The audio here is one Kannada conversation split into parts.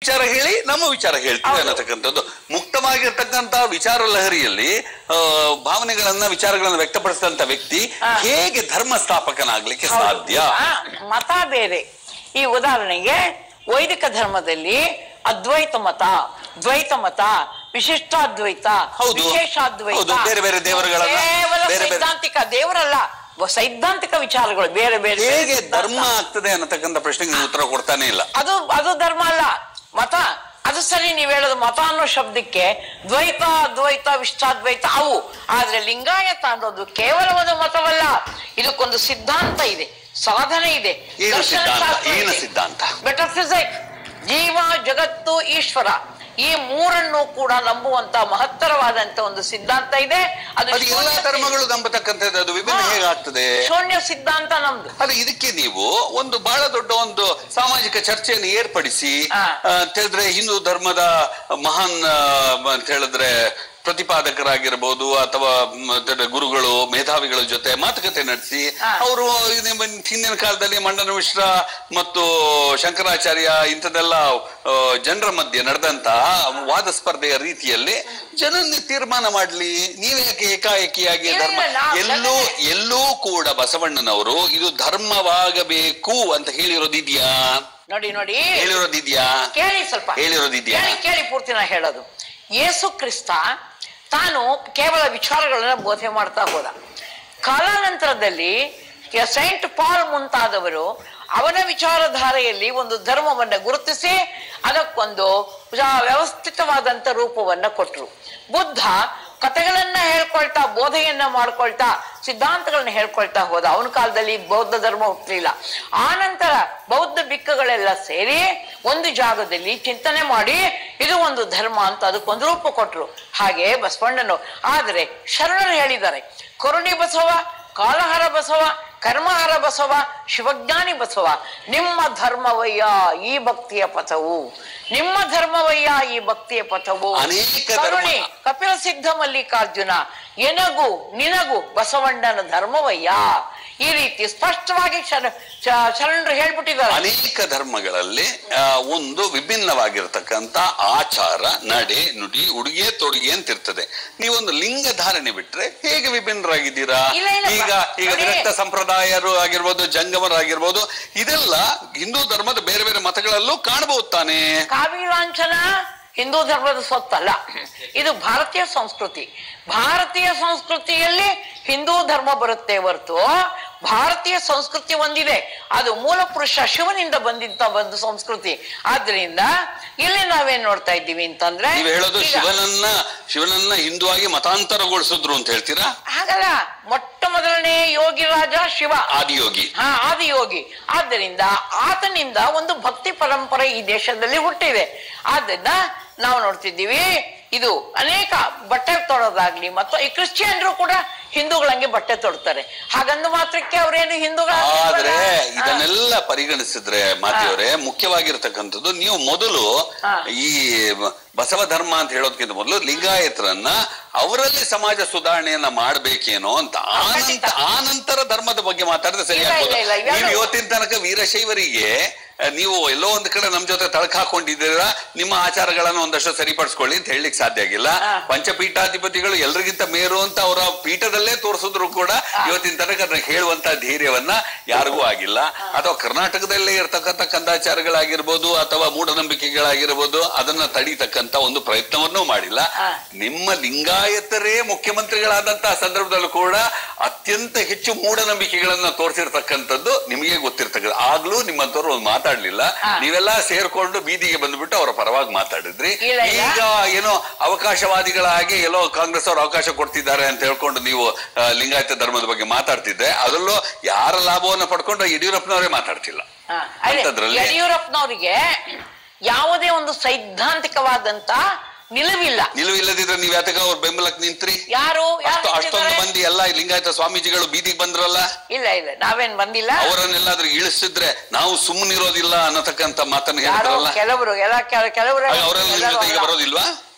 ವಿಚಾರ ಹೇಳಿ ನಮ್ಮ ವಿಚಾರ ಹೇಳ್ತೀವಿ ಹೌದು. ಅನ್ನತಕ್ಕಂಥದ್ದು ಮುಕ್ತವಾಗಿರ್ತಕ್ಕಂಥ ವಿಚಾರ ಲಹರಿಯಲ್ಲಿ ಆ, ಭಾವನೆಗಳನ್ನ ವಿಚಾರಗಳನ್ನ ವ್ಯಕ್ತಪಡಿಸಿದಂತ ವ್ಯಕ್ತಿ ಹಾ. ಹೇಗೆ ಧರ್ಮ ಸ್ಥಾಪಕನಾಗ್ಲಿಕ್ಕೆ ಹೌದು. ಸಾಧ್ಯ ಆ, ಮತ ಬೇರೆ ಈ ಉದಾಹರಣೆಗೆ ವೈದಿಕ ಧರ್ಮದಲ್ಲಿ ಅದ್ವೈತ ಮತ ದ್ವೈತ ಮತ ವಿಶಿಷ್ಟಾದ್ವೈತ ಹೌದು. ವಿಶೇಷಾದ್ವೈತ ಹೌದು, ಬೇರೆ ಬೇರೆ ದೇವರುಗಳನ್ನ, ಕೇವಲ ಬೇರೆ ಬೇರೆ- ಸೈದ್ಧಾಂತಿಕ ದೇವರಲ್ಲ ವ- ಸೈದ್ಧಾಂತಿಕ ವಿಚಾರಗಳು ಬೇರೆ ಬೇರೆ ಹೇಗೆ ಸಿದ್ಧಾಂತ. ಧರ್ಮ ಆಗ್ತದೆ ಅನ್ನತಕ್ಕಂಥ ಪ್ರಶ್ನೆಗೆ ನೀವು ಉತ್ತರ ಕೊಡ್ತಾನೆ ಇಲ್ಲ ಅದು ಅದು ಧರ್ಮ ಅಲ್ಲ ಮತ ಅದು ಸರಿ ನೀವ್ ಹೇಳೋದು ಮತ ಅನ್ನೋ ಶಬ್ದಕ್ಕೆ ದ್ವೈತ ಅದ್ವೈತ ವಿಷ್ಟಾದ್ವೈತ ಅವು ಆದ್ರೆ ಲಿಂಗಾಯತ ಅನ್ನೋದು ಕೇವಲ ಒಂದು ಮತವಲ್ಲ ಇದಕ್ಕೊಂದು ಸಿದ್ಧಾಂತ ಇದೆ ಸಾಧನೆ ಇದೆ ಏನು ದರ್ಶನ ಸಿದ್ಧಾಂತ? ಶಾಸ್ತ್ರ ಏನು ಇದೆ. ಸಿದ್ಧಾಂತ? ಮೆಟಫಿಸಿಕ್ ಜೀವ ಜಗತ್ತು ಈಶ್ವರ ಈ ಮೂರನ್ನು ಕೂಡ ನಂಬುವಂತ ಮಹತ್ತರವಾದಂತ ಒಂದು ಸಿದ್ಧಾಂತ ಇದೆ ಅದು ಅದು ಎಲ್ಲಾ ಶೂನ್ಯ- ಧರ್ಮಗಳು ನಂಬತಕ್ಕಂಥದ್ದು ಅದು ವಿಭಿನ್ನ ಹಾ. ಹೇಗಾಗ್ತದೆ ಶೂನ್ಯ ಸಿದ್ಧಾಂತ ನಮ್ದು ಅಲ್ಲ ಇದಕ್ಕೆ ನೀವು ಒಂದು ಬಹಳ ದೊಡ್ಡ ಒಂದು ಸಾಮಾಜಿಕ ಚರ್ಚೆಯನ್ನು ಏರ್ಪಡಿಸಿ ಹಾ. ಆ, ಅಂತ ಹೇಳಿದ್ರೆ ಹಿಂದೂ ಧರ್ಮದ ಮಹಾನ್ ಆ, ಅಂತ ಹೇಳಿದ್ರೆ ಪ್ರತಿಪಾದಕರಾಗಿರ್ಬೋದು ಅಥವಾ ಮ್, ಅಂತ ಹೇಳಿದ್ರೆ ಗುರುಗಳು ಮೇಧಾವಿಗಳ ಜೊತೆ ಮಾತುಕತೆ ನಡೆಸಿ ಹಾ. ಅವರು ಹಿಂದಿನ ಕಾಲದಲ್ಲಿ ಮಂಡನ ಮಿಶ್ರ ಮತ್ತು ಶಂಕರಾಚಾರ್ಯ ಇಂಥದೆಲ್ಲ ಆ, ಜನರ ಮಧ್ಯೆ ನಡೆದಂತಹ ವಾದ ಸ್ಪರ್ಧೆಯ ರೀತಿಯಲ್ಲಿ ಜನನ್ನೇ ತೀರ್ಮಾನ ಮಾಡ್ಲಿ ನೀವೇ ಯಾಕೆ ಏಕಾಏಕಿಯಾಗಿ ಇಲ್ಲ, ಧರ್ಮ ನಾವು ಎಲ್ಲೂ ಜನನೇ- ಎಲ್ಲೂ ಕೂಡ ಬಸವಣ್ಣನವರು ಇದು ಧರ್ಮವಾಗಬೇಕು ಅಂತ ಹೇಳಿರೋದಿದ್ಯಾ ನೋಡಿ ನೋಡಿ ಹೇಳಿರೋದಿದ್ಯಾ ಕೇಳಿ ಸ್ವಲ್ಪ ಹೇಳಿರೋದಿದ್ಯಾ? ಕೇಳಿ ಕೇಳಿ ಪೂರ್ತಿ ನಾ ಹೇಳೋದು ಯೇಸು ಕ್ರಿಸ್ತ ತಾನು ಕೇವಲ ವಿಚಾರಗಳನ್ನ ಬೋಧೆ ಮಾಡ್ತಾ ಹೋದ ಕಾಲಾನಂತರದಲ್ಲಿ ಸೈಂಟ್ ಪಾಲ್ ಮುಂತಾದವರು ಅವನ ವಿಚಾರಧಾರೆಯಲ್ಲಿ ಒಂದು ಧರ್ಮವನ್ನ ಗುರುತಿಸಿ ಅದಕ್ಕೊಂದು ವ್ಯ- ವ್ಯವಸ್ಥಿತವಾದಂತ ರೂಪವನ್ನ ಕೊಟ್ರು ಬುದ್ಧ ಕಥೆಗಳನ್ನ ಹೇಳ್ಕೊಳ್ತಾ ಬೋಧೆಯನ್ನ ಮಾಡ್ಕೊಳ್ತಾ ಸಿದ್ಧಾಂತಗಳನ್ನ ಹೇಳ್ಕೊಳ್ತಾ ಹೋದ ಅವನ ಕಾಲದಲ್ಲಿ ಬೌದ್ಧ ಧರ್ಮ ಹುಟ್ಟಲಿಲ್ಲ ಆ ನಂತರ ಬೌದ್ಧ ಬಿಕ್ಕಗಳೆಲ್ಲ ಸೇರಿ ಒಂದು ಜಾಗದಲ್ಲಿ ಚಿಂತನೆ ಮಾಡಿ ಇದು ಒಂದು ಧರ್ಮ ಅಂತ ಅದಕ್ಕೊಂದು ರೂಪ ಕೊಟ್ರು ಹಾಗೆ ಬಸವಣ್ಣನು ಆದರೆ ಶರಣರು ಹೇಳಿದ್ದಾರೆ ಕರುಣಿ ಬಸವ ಕಾಲಹರ ಬಸವ ಕರ್ಮಹರ ಬಸವ ಶಿವಜ್ಞಾನಿ ಬಸವ ನಿಮ್ಮ ಧರ್ಮವಯ್ಯ ಈ ಭಕ್ತಿಯ ಪಥವು ನಿಮ್ಮ ಧರ್ಮವಯ್ಯ ಈ ಭಕ್ತಿಯ ಪಥವು ಅನೇಕ ಧರ್ಮ- ಕರುಣೆ ಕಪಿಲ ಸಿದ್ಧ ಮಲ್ಲಿಕಾರ್ಜುನ ಎನಗು ನಿನಗು ಬಸವಣ್ಣನ ಧರ್ಮವಯ್ಯ ಈ ರೀತಿ ಸ್ಪಷ್ಟವಾಗಿ ಶರ- ಶ- ಶರಣರು ಹೇಳ್ಬಿಟ್ಟಿದ್ದಾರೆ ಅನೇಕ ಧರ್ಮಗಳಲ್ಲಿ ಆ, ಒಂದು ವಿಭಿನ್ನವಾಗಿರ್ತಕ್ಕಂಥ ಆಚಾರ ನಡೆ ನುಡಿ ಉಡುಗೆ ತೊಡುಗೆ ಅಂತ ಇರ್ತದೆ ನೀವೊಂದು ಲಿಂಗ ಧಾರಣೆ ಬಿಟ್ರೆ ಹೇಗೆ ವಿಭಿನ್ನರಾಗಿದ್ದೀರಾ ಇಲ್ಲ, ಇಲ್ಲ, ಈಗ ಈಗ ನೋಡಿ. ವಿರಕ್ತ ಸಂಪ್ರದಾಯರು ಆಗಿರ್ಬೋದು ಜಂಗಮರಾಗಿರ್ಬೋದು ಇದೆಲ್ಲ ಹಿಂದೂ ಧರ್ಮದ ಬೇರೆ ಬೇರೆ ಮತಗಳಲ್ಲೂ ಕಾಣಬಹುದು ತಾನೇ ಕಾವಿಲಾಂಛನ ಹಿಂದೂ ಧರ್ಮದ ಸ್ವತ್ತಲ್ಲ ಇದು ಭಾರತೀಯ ಸಂಸ್ಕೃತಿ ಭಾರತೀಯ ಸಂಸ್ಕೃತಿಯಲ್ಲಿ ಹಿಂದೂ ಧರ್ಮ ಬರುತ್ತೆ ಹೊರತು ಭಾರತೀಯ ಸಂಸ್ಕೃತಿ ಒಂದಿದೆ ಅದು ಮೂಲ ಪುರುಷ ಶಿವನಿಂದ ಬಂದಿದ್ದ ಒಂದು ಸಂಸ್ಕೃತಿ ಆದ್ರಿಂದ ಇಲ್ಲಿ ನಾವೇನ್ ನೋಡ್ತಾ ಇದ್ದೀವಿ ಅಂತಂದ್ರೆ ನೀವು ಹೇಳೋದು ಈಗ- ಶಿವನನ್ನ ಶಿವನನ್ನ ಹಿಂದುವಾಗಿ ಮತಾಂತರಗೊಳಿಸಿದ್ರು ಅಂತ ಹೇಳ್ತೀರಾ ಹಾಗಲ್ಲ ಮೊಟ್ಟ ಮೊದಲನೇ ಯೋಗಿ ರಾಜ ಶಿವ ಆದಿಯೋಗಿ ಹಾ ಆದಿಯೋಗಿ ಆದ್ದರಿಂದ ಆತನಿಂದ ಒಂದು ಭಕ್ತಿ ಪರಂಪರೆ ಈ ದೇಶದಲ್ಲಿ ಹುಟ್ಟಿದೆ ಆದ್ರಿಂದ ನಾವು ನೋಡ್ತಿದ್ದೀವಿ ಇದು ಅನೇಕ ಬಟ್ಟೆ ತೊಡೋದಾಗ್ಲಿ ಮತ್ತು ಈ ಕ್ರಿಶ್ಚಿಯನ್ರು ಕೂಡ ಹಿಂದೂಗಳಂಗೆ ಬಟ್ಟೆ ತೊಡ್ತಾರೆ ಹಾಗಂದು ಮಾತ್ರಕ್ಕೆ ಅವರೇನು ಹಿಂದೂಗಳ ಆದ್ರೆ ಇದನ್ನೆಲ್ಲ ಪರಿಗಣಿಸಿದ್ರೆ ಮಾತಿಯವರೇ ಮುಖ್ಯವಾಗಿರ್ತಕ್ಕಂಥದ್ದು ನೀವು ಮೊದಲು ಹಾ. ಈ ಬಸವ ಧರ್ಮ ಅಂತ ಹೇಳೋದಕ್ಕಿಂತ ಮೊದಲು ಲಿಂಗಾಯತರನ್ನ ಅವರಲ್ಲಿ ಸಮಾಜ ಸುಧಾರಣೆಯನ್ನ ಮಾಡ್ಬೇಕೇನೋ ಅಂತ ಖಂಡಿತ. ಆನಂತ ಆನಂತರ ಧರ್ಮದ ಬಗ್ಗೆ ಮಾತಾಡಿದ್ರೆ ಸರಿ ಇಲ್ಲ, ಆಗ್ಬೋದು ಇಲ್ಲ, ಇಲ್ಲ, ಇವೆರಡು- ನೀವು ಇವತ್ತಿನ ತನಕ ವೀರಶೈವರಿಗೆ ಆ, ನೀವು ಎಲ್ಲೋ ಒಂದ್ ಕಡೆ ನಮ್ ಜೊತೆ ತಳಕ್ ಹಾಕೊಂಡಿದ್ದೀರಾ ನಿಮ್ಮ ಆಚಾರಗಳನ್ನ ಒಂದಷ್ಟು ಸರಿಪಡಿಸ್ಕೊಳ್ಳಿ ಅಂತ ಹೇಳಲಿಕ್ಕೆ ಸಾಧ್ಯ ಆಗಿಲ್ಲ ಹಾ. ಪಂಚಪೀಠಾಧಿಪತಿಗಳು ಎಲ್ರಿಗಿಂತ ಮೇರು ಅಂತ ಅವರ ಪೀಠದಲ್ಲೇ ತೋರಿಸಿದ್ರು ಕೂಡ ಇವತ್ತಿನ ತನಕ ಅದನ್ನ ಹೇಳುವಂತ ಧೈರ್ಯವನ್ನ ಯಾರಿಗೂ ಆಗಿಲ್ಲ ಅಥವಾ ಕರ್ನಾಟಕದಲ್ಲೇ ಇರ್ತಕ್ಕಂಥ ಕಂದಾಚಾರಗಳಾಗಿರ್ಬೋದು ಅಥವಾ ಮೂಢನಂಬಿಕೆಗಳಾಗಿರ್ಬೋದು ಅದನ್ನ ತಡೀತಕ್ಕಂತ ಒಂದು ಪ್ರಯತ್ನವನ್ನೂ ಮಾಡಿಲ್ಲ ಹಾ. ನಿಮ್ಮ ಲಿಂಗಾಯತರೇ ಮುಖ್ಯಮಂತ್ರಿಗಳಾದಂತಹ ಸಂದರ್ಭದಲ್ಲೂ ಕೂಡ ಅತ್ಯಂತ ಹೆಚ್ಚು ಮೂಢನಂಬಿಕೆಗಳನ್ನ ತೋರಿಸಿರ್ತಕ್ಕಂಥದ್ದು ನಿಮಗೆ ಗೊತ್ತಿರ್ತಕ್ಕಂಥ ಆಗ್ಲೂ ನಿಮ್ಮಂತವ್ರು ಒಂದು ಮಾತಾಡ್ಲಿಲ್ಲ ಹಾ. ನೀವೆಲ್ಲ ಸೇರ್ಕೊಂಡು ಬೀದಿಗೆ ಬಂದ್ಬಿಟ್ಟು ಅವರ ಪರವಾಗಿ ಮಾತಾಡಿದ್ರಿ ಇಲ್ಲ, ಇಲ್ಲ. ಈಗ ಏನೋ ಅವಕಾಶವಾದಿಗಳ ಹಾಗೆ ಎಲ್ಲೋ ಕಾಂಗ್ರೆಸ್ ಅವರು ಅವಕಾಶ ಕೊಡ್ತಿದ್ದಾರೆ ಅಂತ ಹೇಳ್ಕೊಂಡು ನೀವು ಆ, ಲಿಂಗಾಯತ ಧರ್ಮದ ಬಗ್ಗೆ ಮಾತಾಡ್ತಿದ್ದೆ ಅದರಲ್ಲೂ ಯಾರ ಲಾಭವನ್ನ ಪಡ್ಕೊಂಡು ಯಡಿಯೂರಪ್ಪನವರೇ ಮಾತಾಡ್ತಿಲ್ಲ ಹಾ, ಅದೇ, ಅಂಥದ್ರಲ್ಲಿ- ಯಡಿಯೂರಪ್ಪನವರಿಗೆ ಯಾವುದೇ ಒಂದು ಸೈದ್ಧಾಂತಿಕವಾದಂತ ನಿಲುವಿಲ್ಲ ನಿಲುವು ಇಲ್ಲದಿದ್ರೆ ನೀವ್ ಯಾತಕ ಅವ್ರ ಬೆಂಬಲಕ್ಕೆ ನಿಂತ್ರಿ ಯಾರು ಯಾರು ಅಷ್ಟು ಅಷ್ಟೊಂದು ನಿಂತಿದ್ದಾರೆ? ಮಂದಿ ಎಲ್ಲ ಲಿಂಗಾಯತ ಸ್ವಾಮೀಜಿಗಳು ಬೀದಿಗೆ ಬಂದ್ರಲ್ಲ ಇಲ್ಲ ಇಲ್ಲ ನಾವೇನ್ ಬಂದಿಲ್ಲ ಅವರನ್ನೆಲ್ಲಾದ್ರೂ ಇಳಿಸಿದ್ರೆ ನಾವು ಸುಮ್ಮನಿರೋದಿಲ್ಲ ಅನ್ನತಕ್ಕಂತ ಮಾತನ್ನ ಯಾರೋ ಹೇಳ್ತಾರಲ್ಲ ಕೆಲವರು ಎಲ್ಲ ಕೆಲ- ಕೆಲವರು ಆಗ ಅವರೆಲ್ಲ ನಿಮ್ ಜೊತೆ ಈಗ ಬರೋದಿಲ್ವಾ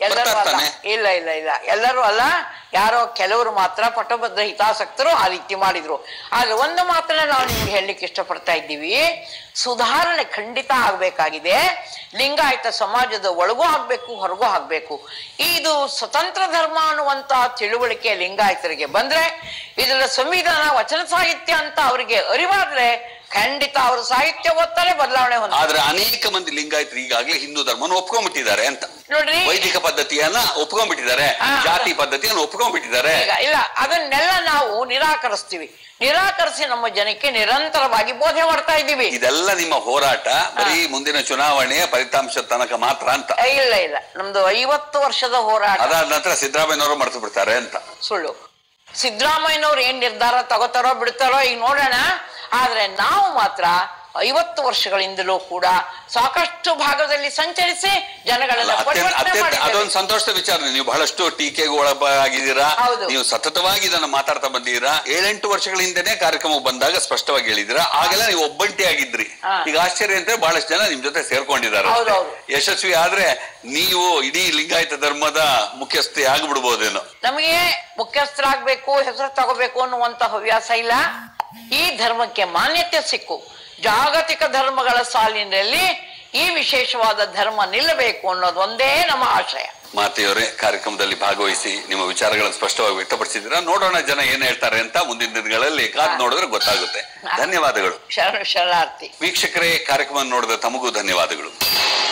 ಎಲ್ಲರೂ ಬರ್ತಾರೆ ಅಲ್ಲ ತಾನೆ ಇಲ್ಲ ಇಲ್ಲ ಇಲ್ಲ ಎಲ್ಲರೂ ಅಲ್ಲ ಯಾರೋ ಕೆಲವರು ಮಾತ್ರ ಪಟಬದ್ಧ ಹಿತಾಸಕ್ತರು ಆ ರೀತಿ ಮಾಡಿದ್ರು ಆದ್ರೆ ಒಂದು ಮಾತನ್ನ ನಾವು ನಿಮ್ಗೆ ಹೇಳಲಿಕ್ಕೆ ಇಷ್ಟಪಡ್ತಾ ಇದ್ದೀವಿ ಸುಧಾರಣೆ ಖಂಡಿತ ಆಗ್ಬೇಕಾಗಿದೆ ಲಿಂಗಾಯತ ಸಮಾಜದ ಒಳಗೂ ಆಗ್ಬೇಕು ಹೊರಗೂ ಆಗ್ಬೇಕು ಇದು ಸ್ವತಂತ್ರ ಧರ್ಮ ಅನ್ನುವಂತ ತಿಳುವಳಿಕೆ ಲಿಂಗಾಯತರಿಗೆ ಬಂದ್ರೆ ಇದರ ಸಂವಿಧಾನ ವಚನ ಸಾಹಿತ್ಯ ಅಂತ ಅವರಿಗೆ ಅರಿವಾದ್ರೆ ಖಂಡಿತ ಅವರು ಸಾಹಿತ್ಯ ಓದ್ತಾರೆ ಬದಲಾವಣೆ ಹೊಂದ ಆದ್ರೆ ಅನೇಕ ಮಂದಿ ಲಿಂಗಾಯತರು ಈಗಾಗಲೇ ಹಿಂದೂ ಧರ್ಮವನ್ನು ಒಪ್ಕೊಂಡ್ಬಿಟ್ಟಿದ್ದಾರೆ ಅಂತ ನೋಡ್ರಿ ವೈದಿಕ ಪದ್ಧತಿಯನ್ನ ಒಪ್ಕೊಂಡ್ಬಿಟ್ಟಿದ್ದಾರೆ ಹಾ. ಜಾತಿ ಪದ್ಧತಿಯನ್ನು ಒಪ್ಕೊಂಡ್ಬಿಟ್ಟಿದ್ದಾರೆ ಈಗ ಇಲ್ಲ ಅದನ್ನೆಲ್ಲ ನಾವು ನಿರಾಕರಿಸ್ತೀವಿ ನಿರಾಕರಿಸಿ ನಮ್ಮ ಜನಕ್ಕೆ ನಿರಂತರವಾಗಿ ಬೋಧೆ ಮಾಡ್ತಾ ಇದ್ದೀವಿ ಇದೆಲ್ಲ ನಿಮ್ಮ ಹೋರಾಟ ಬರೀ ಮುಂದಿನ ಚುನಾವಣೆಯ ಫಲಿತಾಂಶ ತನಕ ಮಾತ್ರ ಅಂತ ಏ, ಇಲ್ಲ ಇಲ್ಲ ನಮ್ದು ಐವತ್ತು ವರ್ಷದ ಹೋರಾಟ ಅದಾದ ನಂತರ ಸಿದ್ದರಾಮಯ್ಯನವರು ಮರೆತು ಬಿಡ್ತಾರೆ ಅಂತ ಸುಳ್ಳು ಸಿದ್ದರಾಮಯ್ಯನವ್ರು ಏನ್ ನಿರ್ಧಾರ ತಗೋತಾರೋ ಬಿಡ್ತಾರೋ ಈಗ ನೋಡೋಣ ಆದ್ರೆ ನಾವು ಮಾತ್ರ ಐವತ್ತು ವರ್ಷಗಳಿಂದಲೂ ಕೂಡ ಸಾಕಷ್ಟು ಭಾಗದಲ್ಲಿ ಸಂಚರಿಸಿ ಜನಗಳೆಲ್ಲ ಅತ್ಯಂತ ಪರಿವರ್ತನೆ ಅತ್ಯಂತ ಮಾಡಿದ್ದೇವೆ. ಅದೊಂದು ಸಂತೋಷದ ವಿಚಾರ ನೀವು ಬಹಳಷ್ಟು ಟೀಕೆಗೆ ಒಳಗಾಗಿದ್ದೀರಾ ಹೌದು. ನೀವು ಸತತವಾಗಿ ಇದನ್ನ ಮಾತಾಡ್ತಾ ಬಂದಿದ್ದೀರಾ ಏಳೆಂಟು ವರ್ಷಗಳ ಹಿಂದೆನೆ ಕಾರ್ಯಕ್ರಮ ಬಂದಾಗ ಸ್ಪಷ್ಟವಾಗಿ ಹೇಳಿದಿರಾ ಆಗೆಲ್ಲ ನೀವು ಒಬ್ಬಂಟಿ ಆಗಿದ್ರಿ ಹಾ. ಈಗ ಆಶ್ಚರ್ಯ ಅಂದ್ರೆ ಬಹಳಷ್ಟು ಜನ ನಿಮ್ ಜೊತೆ ಸೇರ್ಕೊಂಡಿದ್ದಾರೆ ಹೌದು, ಅಷ್ಟೇ. ಹೌದು. ಯಶಸ್ವಿ ಆದ್ರೆ ನೀವು ಇಡೀ ಲಿಂಗಾಯತ ಧರ್ಮದ ಮುಖ್ಯಸ್ಥೆ ಆಗ್ಬಿಡ್ಬೋದೇನೋ ನಮಗೆ ಮುಖ್ಯಸ್ಥರಾಗಬೇಕು ಹೆಸರು ತಗೋಬೇಕು ಅನ್ನುವಂತ ಹವ್ಯಾಸ ಇಲ್ಲ ಈ ಧರ್ಮಕ್ಕೆ ಮಾನ್ಯತೆ ಸಿಕ್ಕು ಜಾಗತಿಕ ಧರ್ಮಗಳ ಸಾಲಿನಲ್ಲಿ ಈ ವಿಶೇಷವಾದ ಧರ್ಮ ನಿಲ್ಲಬೇಕು ಅನ್ನೋದು ಒಂದೇ ನಮ್ಮ ಆಶಯ ಮಾತೆಯವರೇ ಕಾರ್ಯಕ್ರಮದಲ್ಲಿ ಭಾಗವಹಿಸಿ ನಿಮ್ಮ ವಿಚಾರಗಳನ್ನು ಸ್ಪಷ್ಟವಾಗಿ ವ್ಯಕ್ತಪಡಿಸಿದ್ದೀರಾ ನೋಡೋಣ ಜನ ಏನ್ ಹೇಳ್ತಾರೆ ಅಂತ ಮುಂದಿನ ದಿನಗಳಲ್ಲಿ ಕಾದ್ ನೋಡಿದ್ರೆ ಗೊತ್ತಾಗುತ್ತೆ ಧನ್ಯವಾದಗಳು ಶರಣ ಶರಣಾರ್ಥಿ ವೀಕ್ಷಕರೇ ಕಾರ್ಯಕ್ರಮ ನೋಡಿದ ತಮಗೂ ಧನ್ಯವಾದಗಳು